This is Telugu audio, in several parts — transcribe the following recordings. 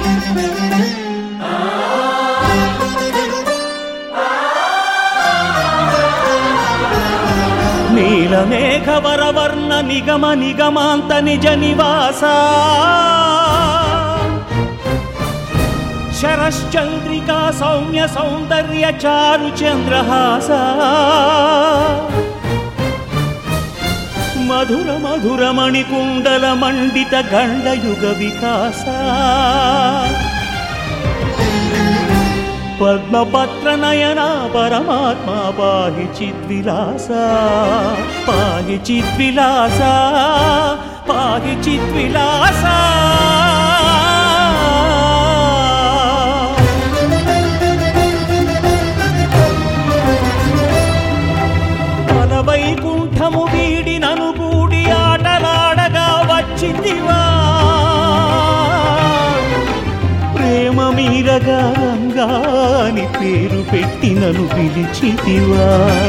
నీలమేఘవరవర్ణ నిగమ నిగమాంత నిజ నివాస శరశ్చంద్రికా సౌమ్య సౌందర్య చారు చంద్రహాస మధుర మధుర మణికుండల మండిత గండయుగ వికాస పద్మపత్ర నయన పరమాత్మ పాహి చిద్విలాస పాహి చిద్విలాస పాహి చిద్విలాస వైకుంఠము వీడి నను కూడి ఆటలాడగా వచ్చిందివా ప్రేమ మీరగా రంగా అని పేరు పెట్టి నన్ను పిలిచితివా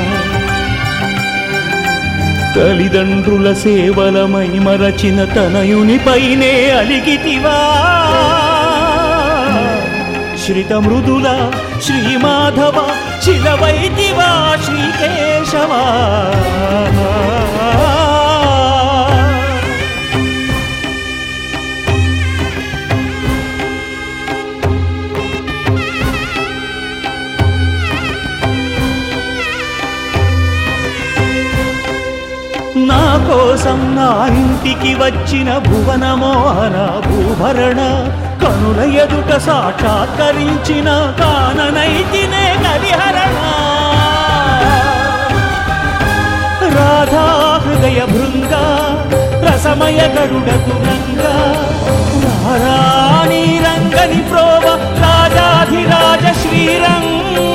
తల్లిదండ్రుల సేవలమై మరచిన తనయునిపైనే అలిగితివా శ్రిత మృదుల శ్రీమాధవ శిలవైతివా శ్రీకేశవా నా కోసం నా ఇంటికి వచ్చిన భువనమోహన భూభరణ కనుల ఎదుట సాక్షాత్కరించిన కాననైతినే కలిహరణ రాధా హృదయ భృంగ రసమయ గరుడ తురంగ రాణి రంగని ప్రోవ రాజాధిరాజ శ్రీరంగ